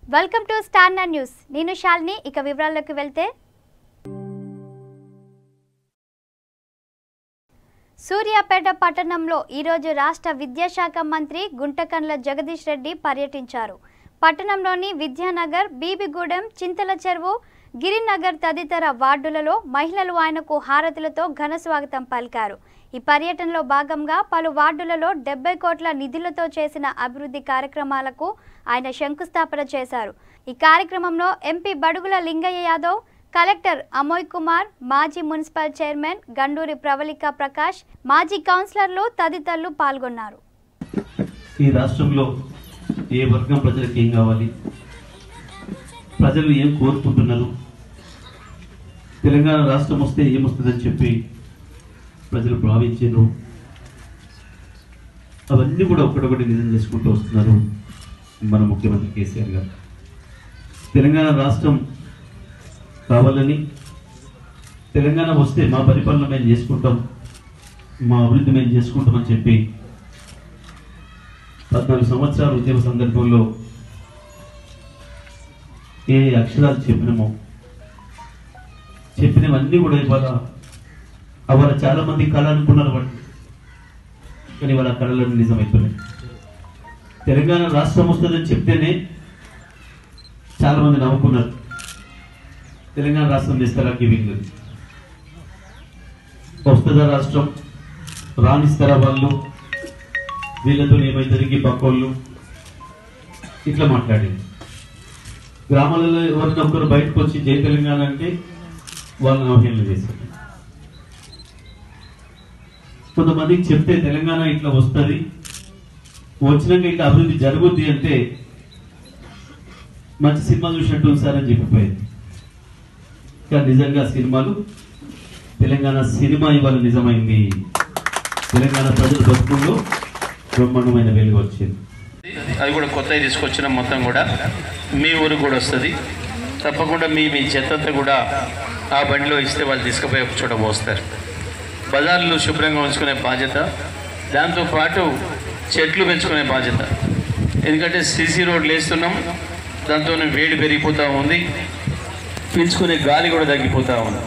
Welcome to standard news నేను శాలిని ఇక వివరాల్లోకి వెళ్తే సూర్యాపేట పట్టణంలో ఈరోజు రాష్ట్ర విద్యాశాఖ మంత్రి గుంటకండ్ల జగదీష్ రెడ్డి పర్యటించారు పట్టణంలోని విద్యానగర్ బీబీగూడెం చింతల చెరువు గిరినగర్ తదితర వార్డులలో మహిళలు ఆయనకు హారతులతో ఘన స్వాగతం పలికారు ఈ పర్యటనలో భాగంగా పలు వార్డులలో డెబ్బై కోట్ల నిధులతో చేసిన అభివృద్ధి కార్యక్రమాలకు ఆయన శంకుస్థాపన చేశారు ఈ కార్యక్రమంలో ఎంపీ బడుగుల లింగయ్య యాదవ్ కలెక్టర్ అమోయ్ కుమార్ మాజీ మున్సిపల్ చైర్మన్ గండూరి ప్రవళిక ప్రకాష్ మాజీ కౌన్సిలర్లు తదితరులు పాల్గొన్నారు ఈ రాష్ట్రంలో ఏ వర్గం ప్రజలకు ఏం కావాలి ప్రజలు ఏం కోరుకుంటున్నారు తెలంగాణ రాష్ట్రం వస్తే ఏమొస్తుందని చెప్పి ప్రజలు భావించారు అవన్నీ కూడా ఒకటొకటి నిజం చేసుకుంటూ వస్తున్నారు మన ముఖ్యమంత్రి కేసీఆర్ గారు తెలంగాణ రాష్ట్రం కావాలని తెలంగాణ వస్తే మా పరిపాలన మేము చేసుకుంటాం మా అభివృద్ధి మేము చేసుకుంటామని చెప్పి పద్నాలుగు సంవత్సరాల ఉద్యమ సందర్భంలో ఏ అక్షరాలు చెప్పినామో చెప్పినవన్నీ కూడా ఇవాళ అవాళ చాలా మంది కళ అనుకున్నారు వాటి కానీ వాళ్ళ కళలను నిజమవుతున్నాయి తెలంగాణ రాష్ట్రం వస్తుందని చెప్తేనే చాలా మంది నవ్వుకున్నారు తెలంగాణ రాష్ట్రం తెస్తారా గివింగ్ వస్తుందా రాష్ట్రం రాణిస్తారా వాళ్ళు వీళ్ళతో ఏమైతుంది పక్కోళ్ళు ఇట్లా మాట్లాడింది గ్రామాలలో ఎవరైనా ఒకరు బయటకు వచ్చి జై తెలంగాణ అంటే వాళ్ళని అవహేళన చేశారు కొంతమందికి చెప్తే తెలంగాణ ఇట్లా వస్తుంది వచ్చినాక ఇట్లా అభివృద్ధి జరుగుద్ది అంటే మంచి సినిమా చూసినట్టు ఉంది సార్ అని చెప్పిపోయింది కానీ నిజంగా సినిమాలు తెలంగాణ సినిమా ఇవాళ నిజమైంది తెలంగాణ ప్రజల బతుకుల్లో బ్రహ్మాండమైన వెలుగు వచ్చింది అవి కూడా కొత్తవి తీసుకొచ్చిన మొత్తం కూడా మీ ఊరికి కూడా వస్తుంది తప్పకుండా మీ మీ చెత్తంతా కూడా ఆ బండిలో ఇస్తే వాళ్ళు తీసుకుపోయి ఒక చోట పోస్తారు బజార్లు శుభ్రంగా ఉంచుకునే బాధ్యత దాంతోపాటు చెట్లు పెంచుకునే బాధ్యత ఎందుకంటే సీసీ రోడ్లు వేస్తున్నాం దాంతో వేడి పెరిగిపోతూ ఉంది పీల్చుకునే గాలి కూడా తగ్గిపోతూ ఉంది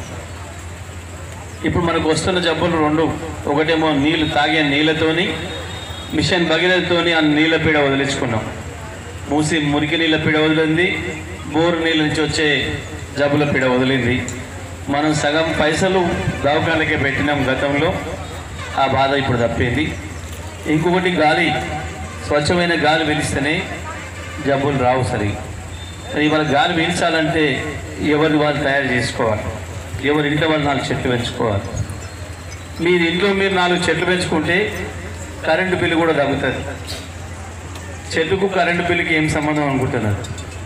ఇప్పుడు మనకు వస్తున్న జబ్బులు రెండు ఒకటేమో నీళ్లు తాగే నీళ్ళతోని మిషన్ భగీరథతోని ఆ నీళ్ళ పీడ వదిలించుకున్నాం మూసి మురికి నీళ్ళ పీడ వదిలింది బోరు నీళ్ళ నుంచి వచ్చే జబ్బుల పీడ వదిలింది మనం సగం పైసలు దవాఖానకే పెట్టినాం గతంలో ఆ బాధ ఇప్పుడు తప్పింది ఇంకొకటి గాలి స్వచ్ఛమైన గాలి పీలిస్తేనే జబ్బులు రావు సరిగా మరి ఇవాళ గాలి పీల్చాలంటే ఎవరి వాళ్ళు తయారు చేసుకోవాలి ఎవరి ఇంట్లో వాళ్ళు నాలుగు చెట్లు పెంచుకోవాలి మీరు ఇంట్లో మీరు నాలుగు చెట్లు పెంచుకుంటే కరెంటు బిల్లు కూడా తగ్గుతుంది చెట్టుకు కరెంటు బిల్లుకి ఏం సంబంధం అనుకుంటున్నారు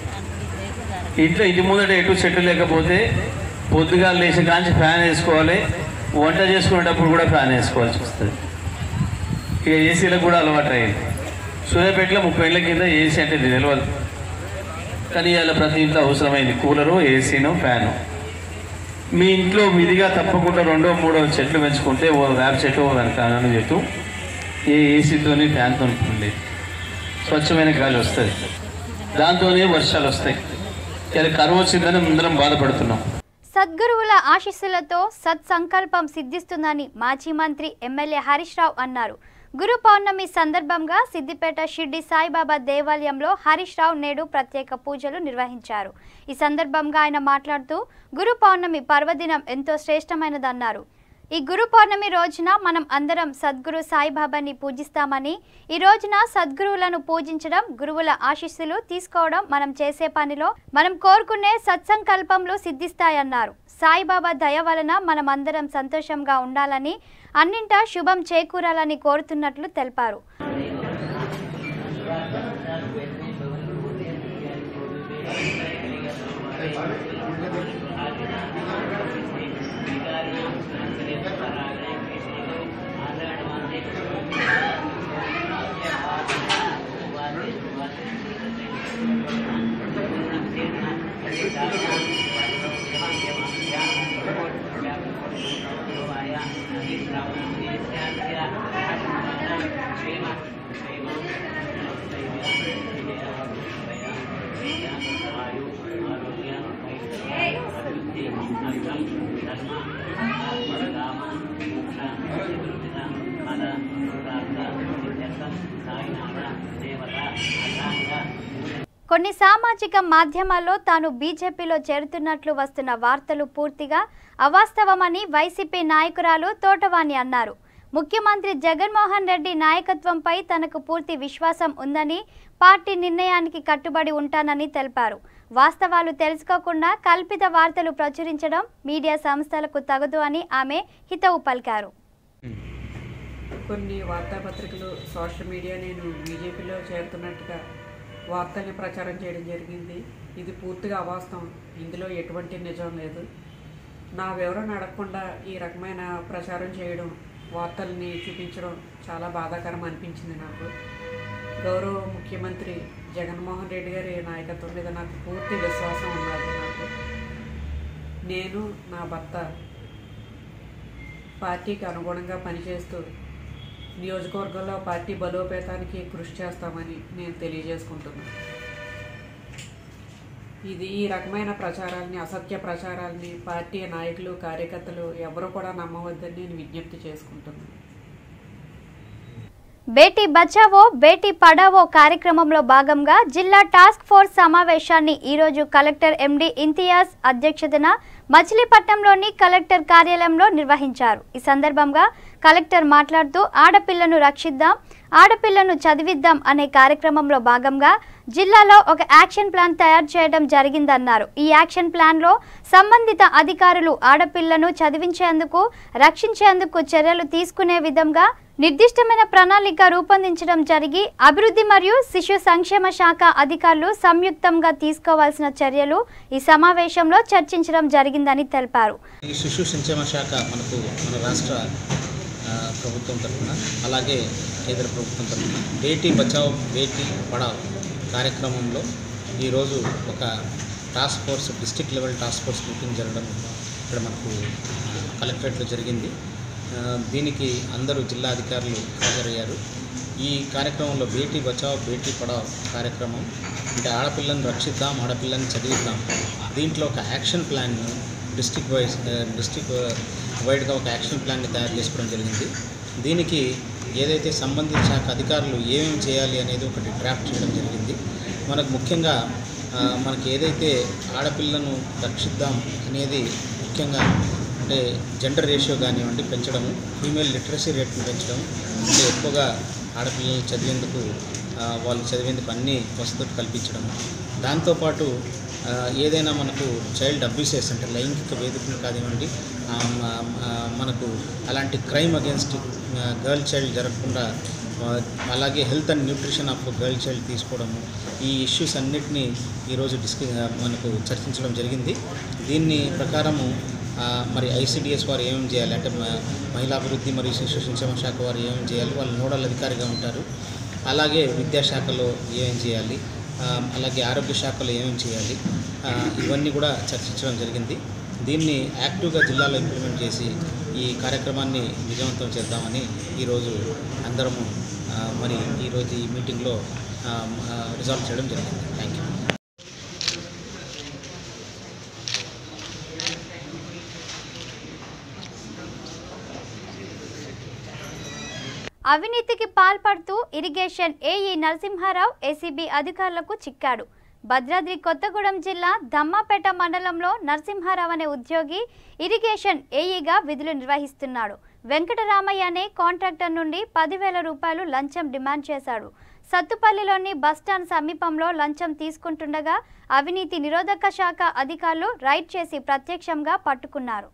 ఇంట్లో ఇంటి ముందట ఎటు చెట్టు లేకపోతే పొద్దుగా లేచి కాంచి ఫ్యాన్ వేసుకోవాలి వంట చేసుకునేటప్పుడు కూడా ఫ్యాన్ వేసుకోవాల్సి వస్తుంది ఇక ఏసీలకు కూడా అలవాటు అయ్యింది సూర్యాపేటలో ముప్పై ఏళ్ళ కింద ఏసీ అంటే ఇది తెలియదు కానీ ఇవాళ ప్రతి ఇంట్లో అవసరమైంది కూలరు ఏసీను ఫ్యాను మీ ఇంట్లో విధిగా తప్పకుండా రెండో మూడో చెట్లు పెంచుకుంటే ఓ వేప చెట్టు ఓ వెనకాలను చెట్టు ఏ ఏసీతోని ఫ్యాన్తో లేదు స్వచ్ఛమైన గాలి వస్తుంది దాంతోనే వర్షాలు వస్తాయి ఇలా కరువు వచ్చిందని అందరం బాధపడుతున్నాం సద్గురువుల ఆశీస్సులతో సత్సంకల్పం సిద్ధిస్తుందని మాజీ మంత్రి ఎమ్మెల్యే హరీష్ రావు అన్నారు గురు పౌర్ణమి సందర్భంగా సిద్దిపేట షిర్డి సాయిబాబా దేవాలయంలో హరీష్ రావు నేడు ప్రత్యేక పూజలు నిర్వహించారు ఈ సందర్భంగా ఆయన మాట్లాడుతూ గురు పౌర్ణమి పర్వదినం ఎంతో శ్రేష్టమైనదన్నారు ఈ గురు పౌర్ణమి రోజున మనం అందరం సద్గురు సాయిబాబాని పూజిస్తామని ఈ రోజున సద్గురువులను పూజించడం గురువుల ఆశీస్సులు తీసుకోవడం మనం చేసే పనిలో మనం కోరుకునే సత్సంకల్పంలో సిద్ధిస్తాయన్నారు సాయిబాబా దయ వలన మనం అందరం సంతోషంగా ఉండాలని అన్నింటా శుభం చేకూరాలని కోరుతున్నట్లు తెలిపారు శ్రీమత్ ఆయు ఆరోగ్య ఐశ్వర్య అభివృద్ధి అర్థం ధర్మ అర్థ కామ మోక్ష చతుర్విధ మద ప్రార్థ నిత్యర్థం సాయినాథ దేవత అర్థాంగ కొన్ని సామాజిక మాధ్యమాల్లో తాను బీజేపీలో చేరుతున్నట్లు వస్తున్న వార్తలు పూర్తిగా అవాస్తవమని వైసీపీ నాయకురాలు తోటవాణి అన్నారు ముఖ్యమంత్రి జగన్మోహన్ రెడ్డి నాయకత్వంపై తనకు పూర్తి విశ్వాసం ఉందని పార్టీ నిర్ణయానికి కట్టుబడి ఉంటానని తెలిపారు వాస్తవాలు తెలుసుకోకుండా కల్పిత వార్తలు ప్రచురించడం మీడియా సంస్థలకు తగదు అని ఆమె హితవు పలికారు కొన్ని వార్తాపత్రికలు సోషల్ మీడియా నేను బీజేపీలో చేరుతున్నట్టుగా వార్తల్ని ప్రచారం చేయడం జరిగింది ఇది పూర్తిగా అవాస్తవం ఇందులో ఎటువంటి నిజం లేదు నా వివరణ అడగకుండా ఈ రకమైన ప్రచారం చేయడం వార్తల్ని చూపించడం చాలా బాధాకరం అనిపించింది నాకు గౌరవ ముఖ్యమంత్రి జగన్మోహన్ రెడ్డి గారి నాయకత్వం మీద నాకు పూర్తి విశ్వాసం ఉన్నది నాకు నేను నా భర్త పార్టీకి అనుగుణంగా పనిచేస్తూ నియోజకవర్గంలో పార్టీ బలోపేతానికి కృషి చేస్తామని నేను తెలియజేసుకుంటున్నాను ఇది ఈ రకమైన ప్రచారాలని అసత్య ప్రచారాలని పార్టీ నాయకులు కార్యకర్తలు ఎవరు కూడా నమ్మవద్దని నేను విజ్ఞప్తి చేసుకుంటున్నాను బేటీ బచావో బేటీ పడావో కార్యక్రమంలో భాగంగా జిల్లా టాస్క్ ఫోర్స్ సమావేశాన్ని ఈరోజు కలెక్టర్ ఎండి ఇంతియాజ్ అధ్యక్షతన మచిలీపట్నంలోని కలెక్టర్ కార్యాలయంలో నిర్వహించారు ఈ సందర్భంగా కలెక్టర్ మాట్లాడుతూ ఆడపిల్లను రక్షిద్దాం ఆడపిల్లను చదివిద్దాం అనే కార్యక్రమంలో భాగంగా జిల్లాలో ఒక యాక్షన్ ప్లాన్ తయారు చేయడం జరిగిందన్నారు ఈ యాక్షన్ ప్లాన్లో సంబంధిత అధికారులు ఆడపిల్లను చదివించేందుకు రక్షించేందుకు చర్యలు తీసుకునే విధంగా నిర్దిష్టమైన ప్రణాళిక రూపొందించడం జరిగి అభివృద్ధి మరియు శిశు సంక్షేమ శాఖ అధికారులు సంయుక్తంగా తీసుకోవాల్సిన చర్యలు ఈ సమావేశంలో చర్చించడం జరిగిందని తెలిపారు ఈ శిశు సంక్షేమ శాఖ మనకు మన రాష్ట్ర ఆ, ప్రభుత్వం తరఫున అలాగే కేంద్ర ప్రభుత్వం తరఫున బేటీ బచావ్ బేటీ పడావ్ కార్యక్రమంలో ఈరోజు ఒక task force district level task force meeting జరగడం ఇక్కడ మనకు ఆ, కలెక్టరేట్లో జరిగింది ఆ, దీనికి అందరూ జిల్లా అధికారులు హాజరయ్యారు ఈ కార్యక్రమంలో బేటీ బచావ్ బేటీ పడావ్ కార్యక్రమం అంటే ఆడపిల్లని రక్షిద్దాం ఆడపిల్లని చదివిద్దాం దీంట్లో ఒక action plan district wise district వైడ్గా ఒక యాక్షన్ ప్లాన్ని తయారు చేసుకోవడం జరిగింది దీనికి ఏదైతే సంబంధిత శాఖ అధికారులు ఏమేమి చేయాలి అనేది ఒకటి డ్రాఫ్ట్ చేయడం జరిగింది మనకు ముఖ్యంగా ఆ, మనకి ఏదైతే ఆడపిల్లను రక్షిద్దాం అనేది ముఖ్యంగా అంటే జెండర్ రేషియో కానివ్వండి పెంచడము ఫీమేల్ లిటరసీ రేట్ని పెంచడం అంటే ఎక్కువగా ఆడపిల్లల్ని చదివేందుకు ఆ, వాళ్ళు చదివేందుకు అన్ని వసతులు కల్పించడము దాంతోపాటు ఆ, ఏదైనా మనకు చైల్డ్ అబ్యూసెస్ అంటే లైంగిక వేదికలు కానివ్వండి ఆ, మ- ఆ, మనకు అలాంటి క్రైమ్ అగేన్స్ట్ గర్ల్ చైల్డ్ జరగకుండా ఆ, అలాగే health and nutrition of girl child తీసుకోవడము ఈ ఇష్యూస్ అన్నిటినీ ఈరోజు డిస్క మనకు చర్చించడం జరిగింది దీన్ని ప్రకారము ఆ, మరి ఐసిడిఎస్ వారు ఏమేమి చేయాలి అంటే మ- మహిళా అభివృద్ధి మరియు శిశు సంక్షేమ శాఖ వారు ఏమేమి చేయాలి వాళ్ళు నోడల్ అధికారిగా ఉంటారు అలాగే విద్యాశాఖలో ఏమేమి చేయాలి ఆ, అలాగే ఆరోగ్య శాఖలో ఏమేమి చేయాలి ఆ, ఇవన్నీ కూడా చర్చించడం జరిగింది దీన్ని యాక్టివ్గా జిల్లాలో ఇంప్లిమెంట్ చేసి ఈ కార్యక్రమాన్ని విజయవంతం చేద్దామని ఈరోజు అందరము ఆ, మరి ఈరోజు ఈ మీటింగ్లో రిజాల్వ్ చేయడం జరిగింది థ్యాంక్ యూ అవినీతికి పాల్పడుతూ ఇరిగేషన్ ఏఈ నరసింహారావు ఏసీబీ అధికారులకు చిక్కాడు భద్రాద్రి కొత్తగూడెం జిల్లా దమ్మాపేట మండలంలో నరసింహారావు అనే ఉద్యోగి ఇరిగేషన్ ఏఈగా విధులు నిర్వహిస్తున్నాడు వెంకటరామయ్య అనే కాంట్రాక్టర్ నుండి పదివేల రూపాయలు లంచం డిమాండ్ చేశాడు సత్తుపల్లిలోని బస్టాండ్ సమీపంలో లంచం తీసుకుంటుండగా అవినీతి నిరోధక శాఖ అధికారులు రైడ్ చేసి ప్రత్యక్షంగా పట్టుకున్నారు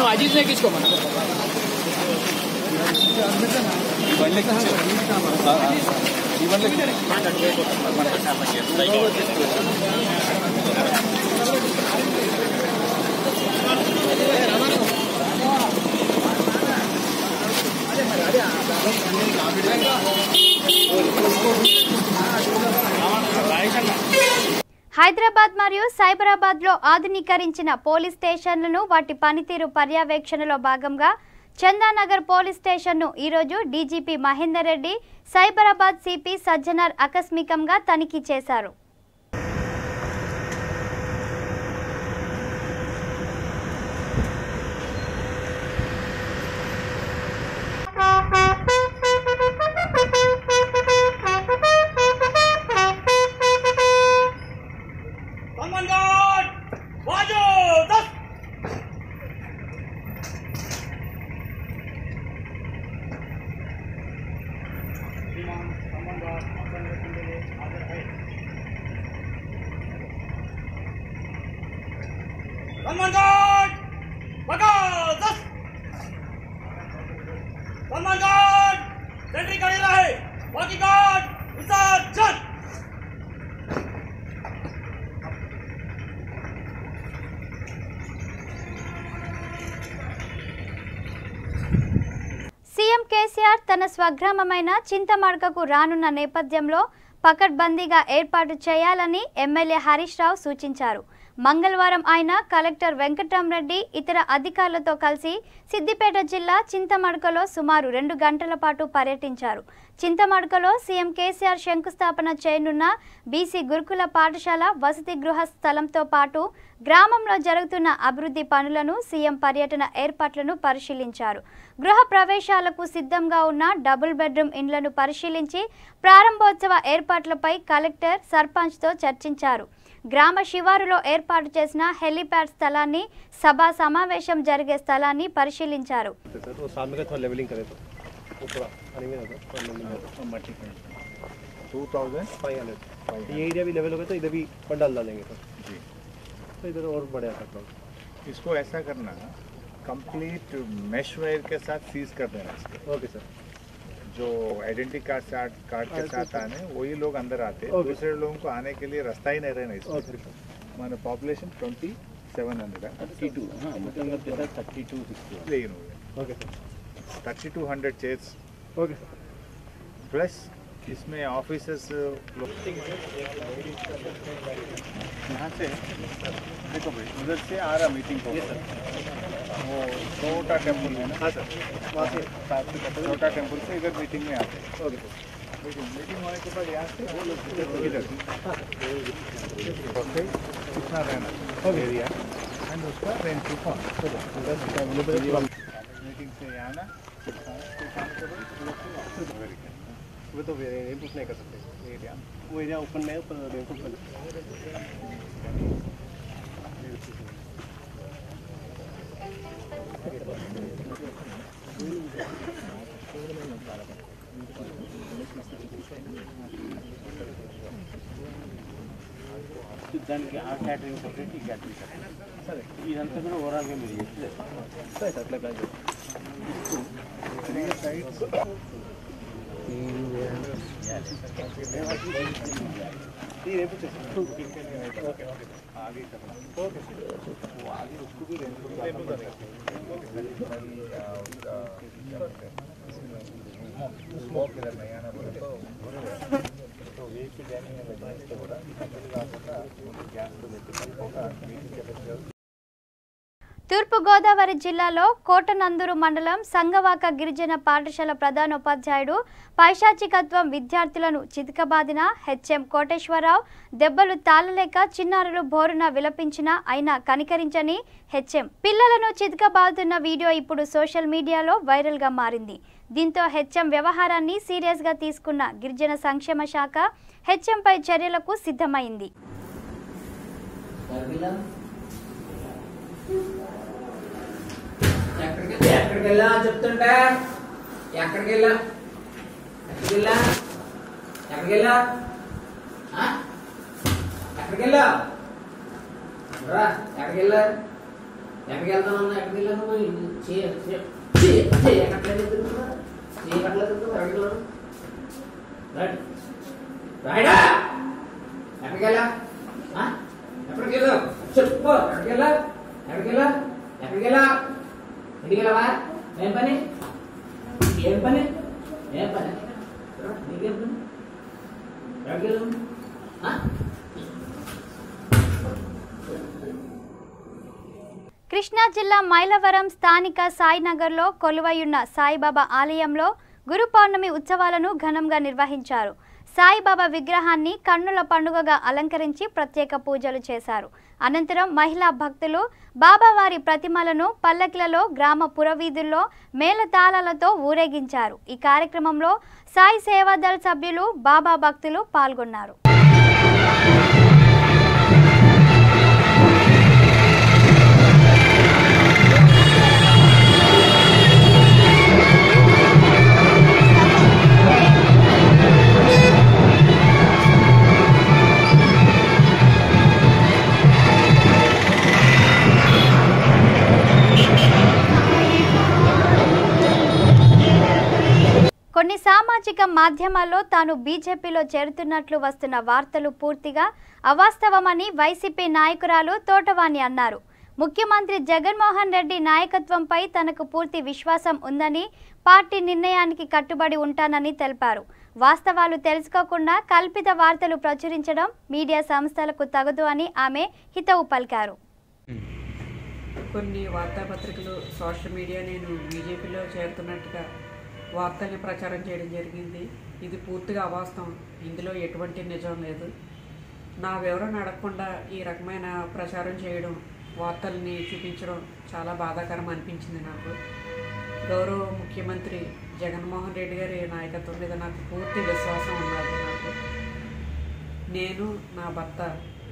హైదరాబాద్ మరియు సైబరాబాద్లో ఆధునీకరించిన పోలీస్ స్టేషన్లను వాటి పనితీరు పర్యవేక్షణలో భాగంగా చందానగర్ పోలీస్ స్టేషన్ను ఈరోజు డీజీపీ మహేందర్ రెడ్డి సైబరాబాద్ సిపి సజ్జనార్ ఆకస్మికంగా తనిఖీ చేశారు सन्मान गार्ड बघा सन्मान गार्ड सेंट्री कडेला आहे बाकी गार्ड विसर्जन సీఎం కేసీఆర్ తన స్వగ్రామమైన చింతమడకకు రానున్న నేపథ్యంలో పకడ్బందీగా ఏర్పాటు చేయాలని ఎమ్మెల్యే హరీష్ రావు సూచించారు మంగళవారం ఆయన కలెక్టర్ వెంకట్రామరెడ్డి ఇతర అధికారులతో కలిసి సిద్దిపేట జిల్లా చింతమడకలో సుమారు రెండు గంటల పాటు పర్యటించారు చింతమడకలో సీఎం కేసీఆర్ శంకుస్థాపన చేయనున్న బీసీ గురుకుల పాఠశాల వసతి గృహ స్థలంతో పాటు గ్రామంలో జరుగుతున్న అభివృద్ధి పనులను సీఎం పర్యటన ఏర్పాట్లను పరిశీలించారు గృహ ప్రవేశాలకు సిద్ధంగా ఉన్న డబుల్ బెడ్రూమ్ ఇండ్లను పరిశీలించి ప్రారంభోత్సవ ఏర్పాట్లపై కలెక్టర్ సర్పంచ్తో చర్చించారు గ్రామ శివారులో ఏర్పాటు చేసిన హెలీప్యాడ్ స్థలాన్ని సభా సమావేశం జరిగే స్థలాన్ని పరిశీలించారు सर वो सामने का थोड़ा लेवलिंग करे तो वो थोड़ा पानी में रहता थोड़ा लेवलिंग रहता मट्टी टू थाउजेंड फाइव हंड्रेड ये एरिया भी लेवल हो गया तो इधर भी पंडाल डालेंगे सर जी तो इधर और बढ़िया सकता हूँ इसको ऐसा करना कंप्लीट मेश वायर के साथ सीज कर देना इसको ओके सर जो आइडेंटिटी कार्ड कार्ड कार्ड के साथ आने वही लोग अंदर आते Okay. दूसरे लोगों को आने के लिए रास्ता ही नहीं रहना इसमें ओके सर మన population twenty seven hundred thirty two okay sir thirty two hundred chairs okay sir plus इसमें ऑफिसर्स यहाँ से देखो भाई उधर से आ रहा मीटिंग को वो छोटा टेम्पल है ना हाँ सर वहाँ से छोटा टेम्पल से इधर मीटिंग में आते हैं ओके सर मीटिंग मीटिंग होने के बाद यहाँ से इधर ओके कितना रहना एरिया एंड उसका रेंट टू मीटिंग से यहाँ ना वो तो इम्प्रूव नहीं कर सकते एरिया वो एरिया ओपन में है पर इम्प्रूव कर దానికి ఆ క్యాటరింగ్ సపరేట్ ఈ క్యాటరింగ్ సపరేట్ సరే ఇదంతా కూడా ఓవరాల్గా మీరు చెప్పలేదు सर सर प्लान जो ये इम्प्रूव आगे करना वो आगे उसको भी रेंट को जाना पड़ेगा स्मोक इधर नहीं आना पड़ेगा तो वेहिकल जाने में लगना इससे बड़ा कंपनी काకుండా గ్యాస్ తో పెట్టి కలుపుకోగా మీటింగ్ కెపాసిటీ తూర్పుగోదావరి జిల్లాలో కోటనందూరు మండలం సంగవాక గిరిజన పాఠశాల ప్రధానోపాధ్యాయుడు పైశాచికత్వం విద్యార్థులను చితకబాదిన హెచ్ఎం కోటేశ్వరరావు దెబ్బలు తాళలేక చిన్నారులు బోరున విలపించిన అయినా కనికరించని హెచ్ఎం పిల్లలను చితకబాదుతున్న వీడియో ఇప్పుడు సోషల్ మీడియాలో వైరల్గా మారింది దీంతో హెచ్ఎం వ్యవహారాన్ని సీరియస్గా తీసుకున్న గిరిజన సంక్షేమ శాఖ హెచ్ఎంపై చర్యలకు సిద్ధమైంది ఎక్కడికి ఎక్కడికి వెళ్ళా చెప్తుంటా ఎక్కడికి వెళ్ళా ఎక్కడికి వెళ్ళా ఎక్కడికి వెళ్ళా ఆ? ఎక్కడికి వెళ్ళా రా ఎక్కడికి వెళ్ళా ఎక్కడికి వెళ్తానన్నా ఎక్కడికి వెళ్ళాను మరి చేయ చేయట్లేదు చేయట్లేదు ఎక్కడికి వెళ్ళాను రైట్ రాయడా ఎక్కడికి వెళ్ళా ఆ? ఎక్కడికి వెళ్ళావు చెప్పు ఎక్కడికి వెళ్ళా ఎక్కడికి వెళ్ళా ఎక్కడికి వెళ్ళా ఇంటికి వెళ్ళవా ఏం పని ఏం పని ఏం పని రా, నీకేం పని ఎక్కడికి వెళ్ళావు ఆ? కృష్ణా జిల్లా మైలవరం స్థానిక సాయినగర్లో కొలువైయున్న సాయిబాబా ఆలయంలో గురు పౌర్ణమి ఉత్సవాలను ఘనంగా నిర్వహించారు సాయిబాబా విగ్రహాన్ని కన్నుల పండుగగా అలంకరించి ప్రత్యేక పూజలు చేశారు అనంతరం మహిళా భక్తులు బాబావారి ప్రతిమలను పల్లకిలలో గ్రామ పురవీధుల్లో మేళతాళాలతో ఊరేగించారు ఈ కార్యక్రమంలో సాయి సేవాదళ సభ్యులు బాబా భక్తులు పాల్గొన్నారు Thank సామాజిక మాధ్యమాల్లో తాను బీజేపీలో చేరుతున్నట్లు వస్తున్న వార్తలు పూర్తిగా అవాస్తవమని వైసీపీ నాయకురాలు తోటవాణి అన్నారు ముఖ్యమంత్రి జగన్మోహన్ రెడ్డి నాయకత్వంపై తనకు పూర్తి విశ్వాసం ఉందని పార్టీ నిర్ణయానికి కట్టుబడి ఉంటానని తెలిపారు వాస్తవాలు తెలుసుకోకుండా కల్పిత వార్తలు ప్రచురించడం మీడియా సంస్థలకు తగదు అని ఆమె హితవు పలికారు కొన్ని వార్తాపత్రికలు సోషల్ మీడియా నేను బీజేపీలో చేరుతున్నట్టుగా వార్తల్ని ప్రచారం చేయడం జరిగింది ఇది పూర్తిగా అవాస్తవం ఇందులో ఎటువంటి నిజం లేదు నా వివరణ అడగకుండా ఈ రకమైన ప్రచారం చేయడం వార్తల్ని చూపించడం చాలా బాధాకరం అనిపించింది నాకు గౌరవ ముఖ్యమంత్రి జగన్మోహన్ రెడ్డి గారి నాయకత్వం మీద నాకు పూర్తి విశ్వాసం ఉన్నది నాకు నేను నా భర్త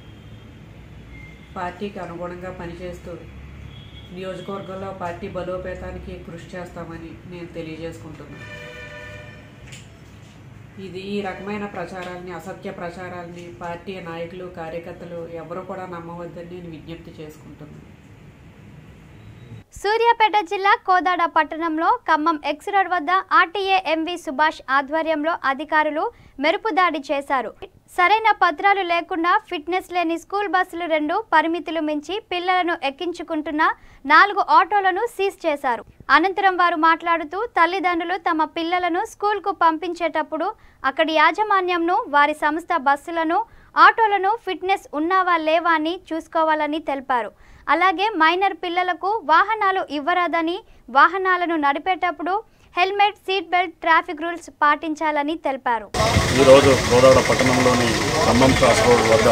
పార్టీకి అనుగుణంగా పనిచేస్తూ నియోజకవర్గంలో పార్టీ బలోపేతానికి కృషి చేస్తామని నేను తెలియజేసుకుంటున్నాను ఇది ఈ రకమైన ప్రచారాల్ని అసత్య ప్రచారాల్ని పార్టీ నాయకులు కార్యకర్తలు ఎవరు కూడా నమ్మవద్దని నేను విజ్ఞప్తి చేసుకుంటున్నాను సూర్యాపేట జిల్లా కోదాడ పట్టణంలో ఖమ్మం ఎక్స్ రోడ్ వద్ద ఆర్టీఏ ఎంవి సుభాష్ ఆధ్వర్యంలో అధికారులు మెరుపు దాడి చేశారు సరైన పత్రాలు లేకుండా ఫిట్నెస్ లేని స్కూల్ బస్సులు రెండు పరిమితులు మించి పిల్లలను ఎక్కించుకుంటున్న నాలుగు ఆటోలను సీజ్ చేశారు అనంతరం వారు మాట్లాడుతూ తల్లిదండ్రులు తమ పిల్లలను స్కూల్కు పంపించేటప్పుడు అక్కడి యాజమాన్యంను వారి సంస్థ బస్సులను ఆటోలను ఫిట్నెస్ ఉన్నావా లేవా అని చూసుకోవాలని తెలిపారు అలాగే మైనర్ పిల్లలకు వాహనాలు ఇవ్వరాదని వాహనాలను నడిపేటప్పుడు helmet seat belt traffic rules పాటించాలని తెలిపారు ఈరోజు కోదాడ పట్టణంలోని ఖమ్మం క్రాస్ రోడ్ వద్ద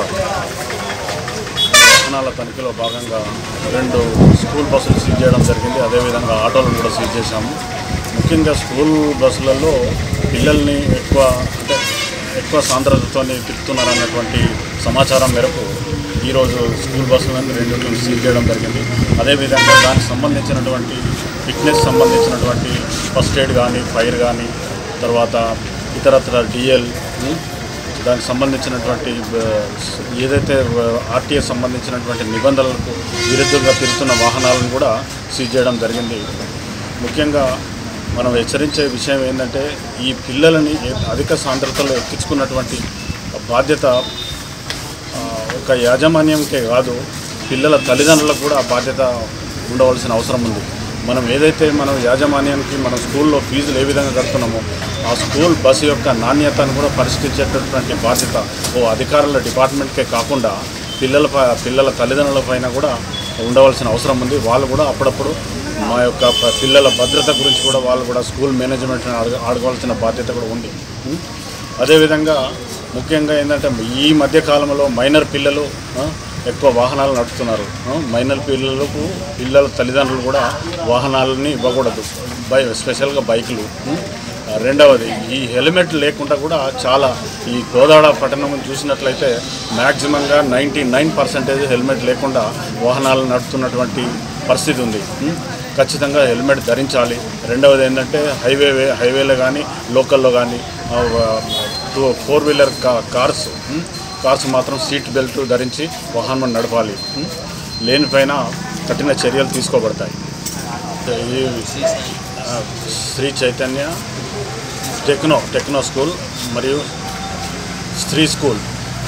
వాహనాల తనిఖీలో భాగంగా రెండు స్కూల్ బస్సులు సీజ్ చేయడం జరిగింది అదేవిధంగా ఆటోలను కూడా సీజ్ చేశాము ముఖ్యంగా స్కూల్ బస్సులలో పిల్లల్ని ఎక్కువ అంటే ఎక్కువ సాంద్రతతో తిప్పుతున్నారన్నటువంటి సమాచారం మేరకు ఈరోజు స్కూల్ బస్సులను రెండు సీజ్ చేయడం జరిగింది అదేవిధంగా దానికి సంబంధించినటువంటి ఫిట్నెస్ సంబంధించినటువంటి ఫస్ట్ ఎయిడ్ కానీ ఫైర్ కానీ తర్వాత ఇతరత్ర డిఎల్ దానికి సంబంధించినటువంటి ఆ, ఏదైతే ఆర్టీఏ సంబంధించినటువంటి నిబంధనలకు విరుద్ధంగా తిరుగుతున్న వాహనాలను కూడా సీజ్ చేయడం జరిగింది ముఖ్యంగా మనం హెచ్చరించే విషయం ఏంటంటే ఈ పిల్లలని అధిక సాంద్రతలో ఎక్కించుకున్నటువంటి బాధ్యత ఆ, ఒక యాజమాన్యంకే కాదు పిల్లల తల్లిదండ్రులకు కూడా ఆ బాధ్యత ఉండవలసిన అవసరం ఉంది మనం ఏదైతే మనం యాజమాన్యానికి మనం స్కూల్లో ఫీజులు ఏ విధంగా కడుతున్నామో ఆ స్కూల్ బస్సు యొక్క నాణ్యతను కూడా పరిష్కరించేటటువంటి బాధ్యత ఓ అధికారుల డిపార్ట్మెంట్కే కాకుండా పిల్లల ప- పిల్లల తల్లిదండ్రుల పైన కూడా ఉండవలసిన అవసరం ఉంది వాళ్ళు కూడా అప్పుడప్పుడు మా యొక్క ప- పిల్లల భద్రత గురించి కూడా వాళ్ళు కూడా స్కూల్ మేనేజ్మెంట్ని అడగ అడగవలసిన బాధ్యత కూడా ఉంది ఉం? అదేవిధంగా ముఖ్యంగా ఏంటంటే ఈ మధ్య కాలంలో మైనర్ పిల్లలు ఆ, ఎక్కువ వాహనాలు నడుపుతున్నారు ఆ, మైనర్ పిల్లలకు పిల్లల తల్లిదండ్రులు కూడా వాహనాలని ఇవ్వకూడదు బై స్పెషల్గా బైకులు ఉం? ఆ, రెండవది ఈ హెల్మెట్ లేకుండా కూడా చాలా ఈ కోదాడ పట్టణం చూసినట్లయితే మ్యాక్సిమంగా నైంటీ నైన్ పర్సెంటేజ్ హెల్మెట్ లేకుండా వాహనాలు నడుపుతున్నటువంటి పరిస్థితి ఉంది ఉం? ఖచ్చితంగా హెల్మెట్ ధరించాలి రెండవది ఏంటంటే హైవే హైవేలో కానీ లోకల్లో కానీ టూ ఫోర్ వీలర్ కా కార్స్ ఉం? కార్స్ మాత్రం సీట్ బెల్ట్ ధరించి వాహనం నడపాలి ఉం? లేనిపైన కఠిన చర్యలు తీసుకోబడతాయి ఈ ఆ, Sri Chaitanya techno techno school మరియు స్త్రీ స్కూల్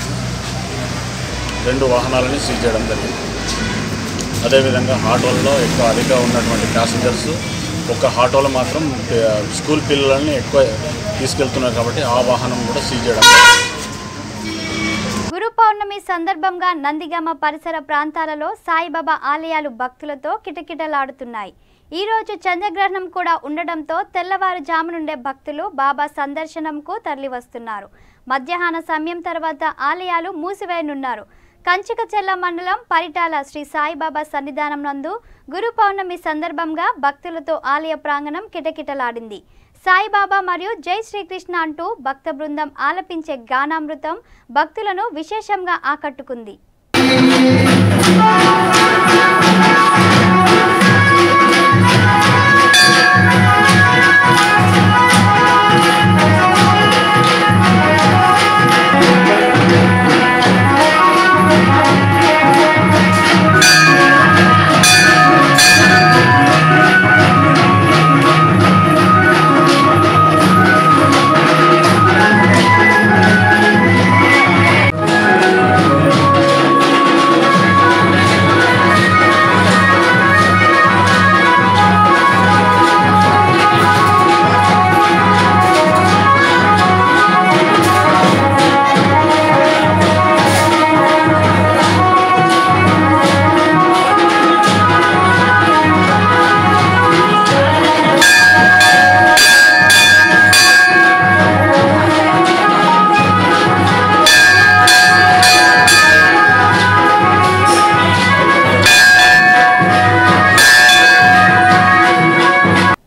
రెండు వాహనాలని సీజ్ చేయడం జరిగింది అదేవిధంగా ఆటోల్లో ఎక్కువ అధిక ఉన్నటువంటి ప్యాసింజర్స్ ఒక ఆటోలో మాత్రం ఆ, స్కూల్ పిల్లలని ఎక్కువ తీసుకెళ్తున్నారు కాబట్టి ఆ వాహనం కూడా సీజ్ చేయడం జరిగింది. గురు పౌర్ణమి సందర్భంగా నందిగామ పరిసర ప్రాంతాలలో సాయిబాబా ఆలయాలు భక్తులతో కిటకిటలాడుతున్నాయి ఈ రోజు చంద్రగ్రహణం కూడా ఉండడంతో తెల్లవారుజాము నుండే భక్తులు బాబా సందర్శనంకు తరలివస్తున్నారు మధ్యాహ్న సమయం తర్వాత ఆలయాలు మూసివేయనున్నారు కంచికచెల్ల మండలం పరిటాల శ్రీ సాయిబాబా సన్నిధానం నందు గురు పౌర్ణమి సందర్భంగా భక్తులతో ఆలయ ప్రాంగణం కిటకిటలాడింది సాయిబాబా మరియు జై శ్రీకృష్ణ అంటూ భక్త బృందం ఆలపించే గానామృతం భక్తులను విశేషంగా ఆకట్టుకుంది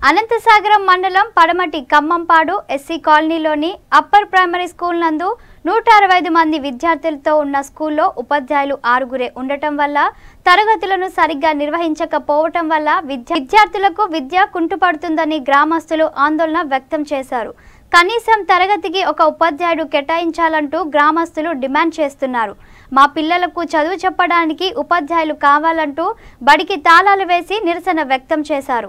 అనంతసాగరం మండలం పడమటి ఖమ్మంపాడు ఎస్సీ కాలనీలోని అప్పర్ ప్రైమరీ స్కూల్ నందు నూట అరవై ఐదు మంది విద్యార్థులతో ఉన్న స్కూల్లో ఉపాధ్యాయులు ఆరుగురే ఉండటం వల్ల తరగతులను సరిగ్గా నిర్వహించకపోవటం వల్ల విద్యా విద్యార్థులకు విద్య కుంటుపడుతుందని గ్రామస్తులు ఆందోళన వ్యక్తం చేశారు కనీసం తరగతికి ఒక ఉపాధ్యాయుడు కేటాయించాలంటూ గ్రామస్తులు డిమాండ్ చేస్తున్నారు మా పిల్లలకు చదువు చెప్పడానికి ఉపాధ్యాయులు కావాలంటూ బడికి తాళాలు వేసి నిరసన వ్యక్తం చేశారు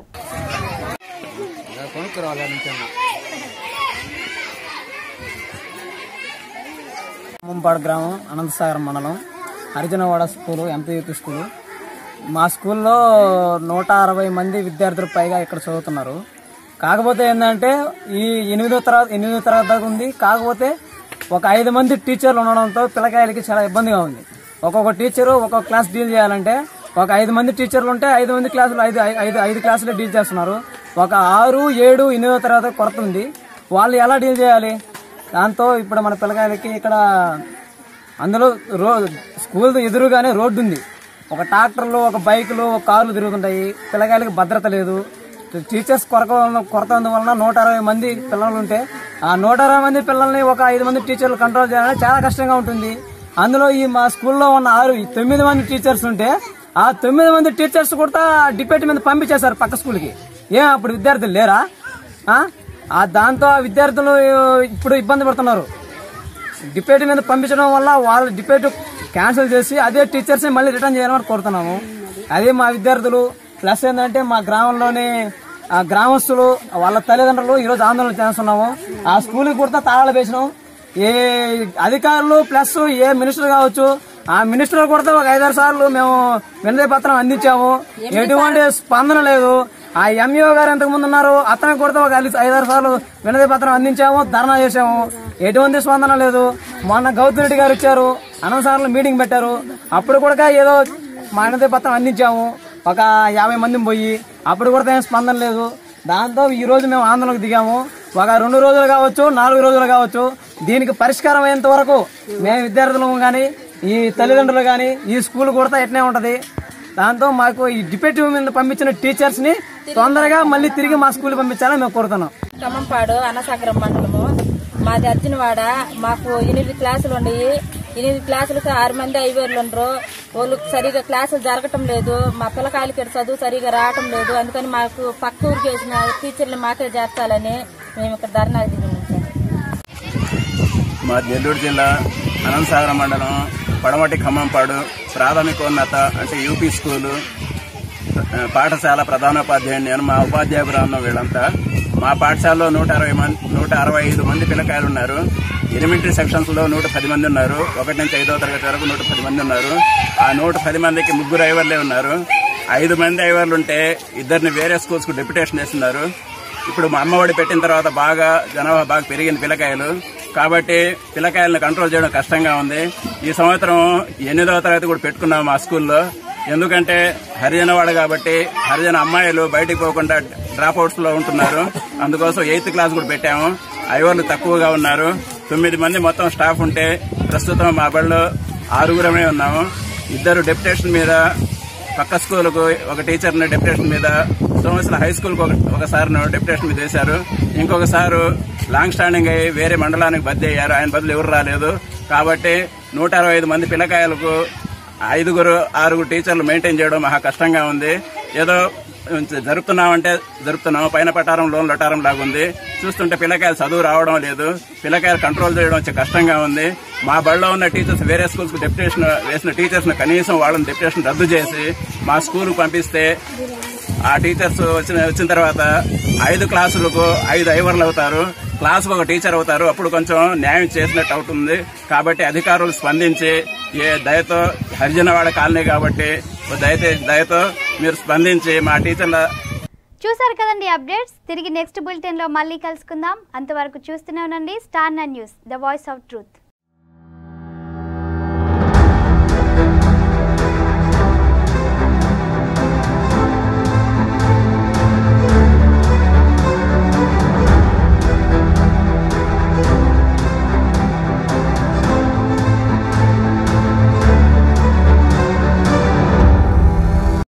ముంపాడు గ్రామం అనంతసాగరం మండలం హరిజనవాడ స్కూలు ఎంపీయూపీ స్కూలు మా స్కూల్లో నూట అరవై మంది విద్యార్థులు పైగా ఇక్కడ చదువుతున్నారు కాకపోతే ఏంటంటే ఈ ఎనిమిదో తరగతి ఎనిమిదో తరగతి దాకా ఉంది కాకపోతే ఒక ఐదు మంది టీచర్లు ఉండడంతో పిల్లకాయలకి చాలా ఇబ్బందిగా ఉంది ఒక్కొక్క టీచరు ఒక్కొక్క క్లాస్ డీల్ చేయాలంటే ఒక ఐదు మంది టీచర్లు ఉంటే ఐదు మంది క్లాసులు ఐదు ఐదు ఐదు క్లాసులు డీల్ చేస్తున్నారు ఒక ఆరు ఏడు ఎనిమిదో తరగతి కొరత ఉంది వాళ్ళు ఎలా డీల్ చేయాలి దాంతో ఇప్పుడు మన పిల్లకాయలకి ఇక్కడ అందులో రో స్కూల్ ఎదురుగానే రోడ్డు ఉంది ఒక ట్రాక్టర్లు ఒక బైకులు ఒక కార్లు తిరుగుతుంటాయి పిల్లకాయలకి భద్రత లేదు టీచర్స్ కొరక కొరత వలన నూట అరవై మంది పిల్లలు ఉంటే ఆ నూట అరవై మంది పిల్లల్ని ఒక ఐదు మంది టీచర్లు కంట్రోల్ చేయాలంటే చాలా కష్టంగా ఉంటుంది అందులో ఈ మా స్కూల్లో ఉన్న ఆరు ఈ తొమ్మిది మంది టీచర్స్ ఉంటే ఆ తొమ్మిది మంది టీచర్స్ కూడా డిపెట్ మీద పంపించేశారు పక్క స్కూల్కి ఏం అప్పుడు విద్యార్థులు లేరా ఆ? ఆ దాంతో ఆ విద్యార్థులు ఇప్పుడు ఇబ్బంది పడుతున్నారు డిబేట్ మీద పంపించడం వల్ల వాళ్ళ డిబేట్ క్యాన్సిల్ చేసి అదే టీచర్స్ మళ్ళీ రిటర్న్ చేయాలని కోరుతున్నాము అదే మా విద్యార్థులు ప్లస్ ఏంటంటే మా గ్రామంలోని ఆ గ్రామస్తులు వాళ్ళ తల్లిదండ్రులు ఈరోజు ఆందోళన చేస్తున్నాము ఆ స్కూల్కి కూడా తాళాలు వేసినాం ఏ అధికారులు ప్లస్ ఏ మినిస్టర్ కావచ్చు ఆ మినిస్టర్ కూడా ఒక ఐదారు సార్లు మేము వినతి పత్రం అందించాము ఎటువంటి స్పందన లేదు ఆ ఎంఈఓ గారు ఎంతకు ముందు ఉన్నారు అతనికి కూడా ఒక ఐదు- ఐదారు సార్లు వినతి పత్రం అందించాము ధర్నా చేశాము ఎటువంటి స్పందన లేదు మొన్న గౌతమ్ రెడ్డి గారు ఇచ్చారు అనవసరాలు మీటింగ్ పెట్టారు అప్పుడు కూడా ఏదో మా వినతి పత్రం అందించాము ఒక యాభై మంది పోయి అప్పుడు కూడా ఏం స్పందన లేదు దాంతో ఈ రోజు మేము ఆందోళనకు దిగాము ఒక రెండు రోజులు కావచ్చు నాలుగు రోజులు కావచ్చు దీనికి పరిష్కారం అయ్యేంత వరకు మేము విద్యార్థులు కానీ ఈ తల్లిదండ్రులు కానీ ఈ స్కూల్ కూడా ఎట్నే ఉంటది దాంతో మాకు ఈ డిపెటివ్ మీద పంపించిన టీచర్స్ ని తొందరగా మళ్ళీ తిరిగి మా స్కూల్ పంపించాలని మేము కోరుతున్నాం ఖమ్మంపాడు అన్నసాగరం మండలము మాది అర్జునవాడ మాకు ఎనిమిది క్లాసులు ఉండయి ఎనిమిది క్లాసులకు ఆరు మంది ఐవేర్లు ఉండరు వాళ్ళు సరిగా క్లాసులు జరగటం లేదు మా పిల్లకాయలకి ఇక్కడ చదువు సరిగా రావటం లేదు అందుకని మాకు పక్క ఊరికి వేసిన టీచర్లు మాకే చేర్చాలని మేము ఇక్కడ ధర్నా దిగాము మా నెల్లూరు జిల్లా అనంతసాగరం మండలం పడమటి ఖమ్మంపాడు ప్రాథమికోన్నత అంటే యూపీ స్కూలు ఆ, పాఠశాల ప్రధానోపాధ్యాయుడు నేను మా ఉపాధ్యాయ బృందం వీళ్ళంతా మా పాఠశాలలో నూట అరవై మంది నూట అరవై ఐదు మంది పిల్లకాయలు ఉన్నారు ఎలిమెంటరీ సెక్షన్స్ లో నూట పది మంది ఉన్నారు ఒకటి నుంచి ఐదో తరగతి వరకు నూట పది మంది ఉన్నారు ఆ నూట పది మందికి ముగ్గురు ఐవర్లే ఉన్నారు ఐదు మంది ఐవర్లు ఉంటే ఇద్దరిని వేరే స్కూల్స్ కు డెప్యుటేషన్ వేస్తున్నారు ఇప్పుడు మా అమ్మఒడి పెట్టిన తర్వాత బాగా జనాభా బాగా పెరిగింది పిల్లకాయలు కాబట్టి పిల్లకాయలను కంట్రోల్ చేయడం కష్టంగా ఉంది ఈ సంవత్సరం ఎనిమిదవ తరగతి కూడా పెట్టుకున్నాం మా స్కూల్లో ఎందుకంటే హరిజనవాడ కాబట్టి హరిజన అమ్మాయిలు బయటికి పోకుండా డ్రాప్ అవుట్స్ లో ఉంటున్నారు అందుకోసం ఎయిత్ క్లాస్ కూడా పెట్టాము ఐవర్లు తక్కువగా ఉన్నారు తొమ్మిది మంది మొత్తం స్టాఫ్ ఉంటే ప్రస్తుతం మా బడిలో ఆరుగురమే ఉన్నాము ఇద్దరు డెప్యుటేషన్ మీద పక్క స్కూల్కు ఒక టీచర్ని డెప్యుటేషన్ మీద సోమేశ్వర హై స్కూల్కి ఒక ఒకసారి డెప్యుటేషన్ మీద వేశారు ఇంకొకసారి లాంగ్ స్టాండింగ్ అయ్యి వేరే మండలానికి బద్దీ అయ్యారు ఆయన బదులు ఎవరు రాలేదు కాబట్టి నూట అరవై ఐదు మంది పిల్లకాయలకు ఐదుగురు ఆరుగురు టీచర్లు మెయింటైన్ చేయడం మహా కష్టంగా ఉంది ఏదో జరుపుతున్నామంటే జరుపుతున్నాము పైన పటారం లోన్ లటారం లాగా ఉంది చూస్తుంటే పిల్లకాయలు చదువు రావడం లేదు పిల్లకాయలు కంట్రోల్ చేయడం వచ్చే కష్టంగా ఉంది మా బడిలో ఉన్న టీచర్స్ వేరే స్కూల్స్ కు డెప్యుటేషన్ వేసిన టీచర్స్ ను కనీసం వాళ్ళని డెప్యుటేషన్ రద్దు చేసి మా స్కూల్ కు పంపిస్తే ఆ టీచర్స్ వచ్చిన వచ్చిన తర్వాత ఐదు క్లాసులకు ఐదు ఐవర్లు అవుతారు క్లాసుకు ఒక టీచర్ అవుతారు అప్పుడు కొంచెం న్యాయం చేసినట్టు అవుతుంది కాబట్టి అధికారులు స్పందించి ఏ దయతో హరిజనవాడ కాలనీ కాబట్టి దయతో దయతో మీరు స్పందించి మా టీచర్ల చూసారు కదండి అప్డేట్స్ తిరిగి నెక్స్ట్ బులెటిన్ లో మళ్ళీ కలుసుకుందాం అంతవరకు చూస్తూనే ఉండండి star nine news the voice of truth